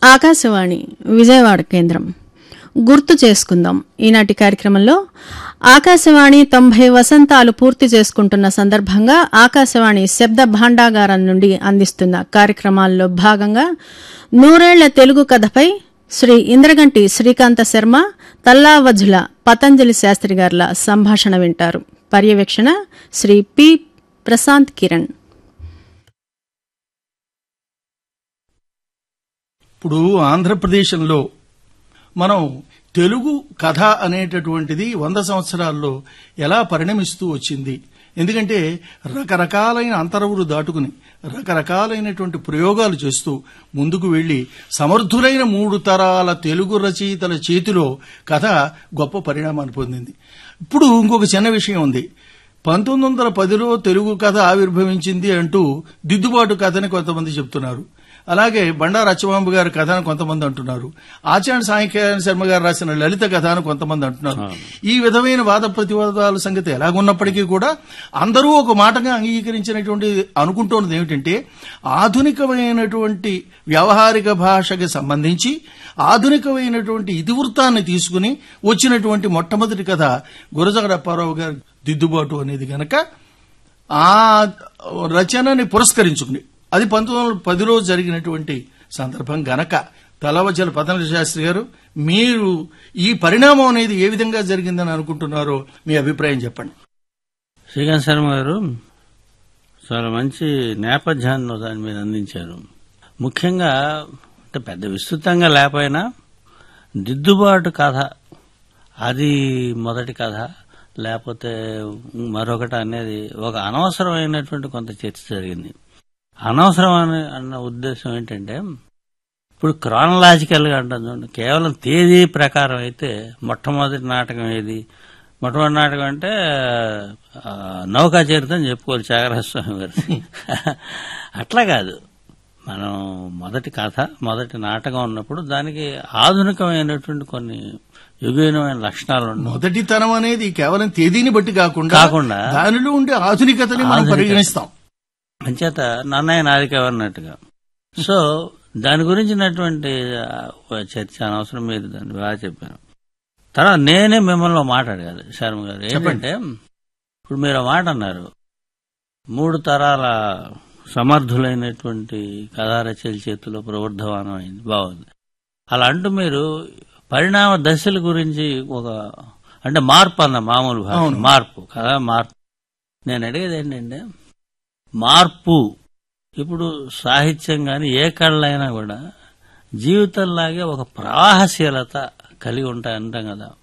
ఆకాశవాణి విజయవాడ కేంద్రం గుర్తు చేసుకుందాం ఈనాటి కార్యక్రమంలో ఆకాశవాణి తొంభై వసంతాలు పూర్తి చేసుకుంటున్న సందర్భంగా ఆకాశవాణి శబ్ద భాండాగారం నుండి అందిస్తున్న కార్యక్రమాల్లో భాగంగా నూరేళ్ల తెలుగు కథపై శ్రీ ఇంద్రగంటి శ్రీకాంత శర్మ తల్లావజుల పతంజలి శాస్త్రి గార్ల సంభాషణ వింటారు పర్యవేక్షణ శ్రీ పి ప్రశాంత్ కిరణ్ ఇప్పుడు ఆంధ్రప్రదేశ్లో మనం తెలుగు కథ అనేటటువంటిది వంద సంవత్సరాల్లో ఎలా పరిణమిస్తూ వచ్చింది ఎందుకంటే రకరకాలైన అంతరవులు దాటుకుని రకరకాలైనటువంటి ప్రయోగాలు చేస్తూ ముందుకు వెళ్లి సమర్థులైన మూడు తరాల తెలుగు రచయితల చేతిలో కథ గొప్ప పరిణామాన్ని పొందింది ఇప్పుడు ఇంకొక చిన్న విషయం ఉంది పంతొమ్మిది వందల పదిలో తెలుగు కథ ఆవిర్భవించింది అంటూ దిద్దుబాటు కథని కొంతమంది చెప్తున్నారు అలాగే బండారు అచ్చబాంబు గారి కథ అని కొంతమంది అంటున్నారు ఆచార్య సాంఖ్యాయన శర్మ గారు రాసిన లలిత కథ అని కొంతమంది అంటున్నారు ఈ విధమైన వాద ప్రతివాదాల సంగతి ఎలాగున్నప్పటికీ కూడా అందరూ ఒక మాటగా అంగీకరించినటువంటి అనుకుంటున్నది ఏమిటంటే ఆధునికమైనటువంటి వ్యవహారిక భాషకి సంబంధించి ఆధునికమైనటువంటి ఇతివృత్తాన్ని తీసుకుని వచ్చినటువంటి మొట్టమొదటి కథ గురజాడ అప్పారావు గారి దిద్దుబాటు అనేది గనక ఆ రచనని పురస్కరించుకుని అది పంతొమ్మిది వందల పదిలో జరిగినటువంటి సందర్భం గనక తలవజల పతన శాస్త్రి గారు మీరు ఈ పరిణామం అనేది ఏ విధంగా జరిగిందని అనుకుంటున్నారో మీ అభిప్రాయం చెప్పండి శ్రీకాంత్ శర్మ గారు చాలా మంచి నేపథ్యాన్ని దాని మీద అందించారు ముఖ్యంగా అంటే పెద్ద విస్తృతంగా లేకపోయినా దిద్దుబాటు కథ అది మొదటి కథ లేకపోతే మరొకటి అనేది ఒక అనవసరమైనటువంటి కొంత చర్చ జరిగింది అనవసరం అని అన్న ఉద్దేశం ఏంటంటే ఇప్పుడు క్రానలాజికల్ గా అంటాం చూడండి కేవలం తేదీ ప్రకారం అయితే మొట్టమొదటి నాటకం ఏది మొట్టమొదటి నాటకం అంటే ఆ, నౌకా చరిత్ర అని చెప్పుకోవాలి త్యాగరాజస్వామి గారి అట్లా కాదు మనం మొదటి కథ మొదటి నాటకం ఉన్నప్పుడు దానికి ఆధునికమైనటువంటి కొన్ని యుగీనమైన లక్షణాలు ఉన్నాయి మొదటితనం అనేది కేవలం తేదీని బట్టి కాకుండా కాకుండా దానిలో ఉండే ఆధునికతని మనం ఆధునికత. పరిగణిస్తాం అంచేత నన్నయ్య నాదిక అన్నట్టుగా సో దాని గురించినటువంటి ఆ, చర్చ అనవసరం మీరు దాన్ని బాగా చెప్పారు తర్వాత నేనే మిమ్మల్ని ఒక మాట అడగాలి శర్మ గారు ఏంటంటే ఇప్పుడు మీరు ఒక మాట అన్నారు మూడు తరాల సమర్థులైనటువంటి కథా రచయిల చేతిలో ప్రవర్ధమానం అయింది బాగుంది అలా అంటూ మీరు పరిణామ దశల గురించి ఒక అంటే మార్పు అన్న మామూలు భాష అవును. మార్పు కదా మార్పు నేను అడిగేది ఏంటంటే మార్పు ఇప్పుడు సాహిత్యం కానీ ఏ కళ్ళైనా కూడా జీవితంలాగే ఒక ప్రవాహశీలత కలిగి ఉంటాయి అంటాం కదా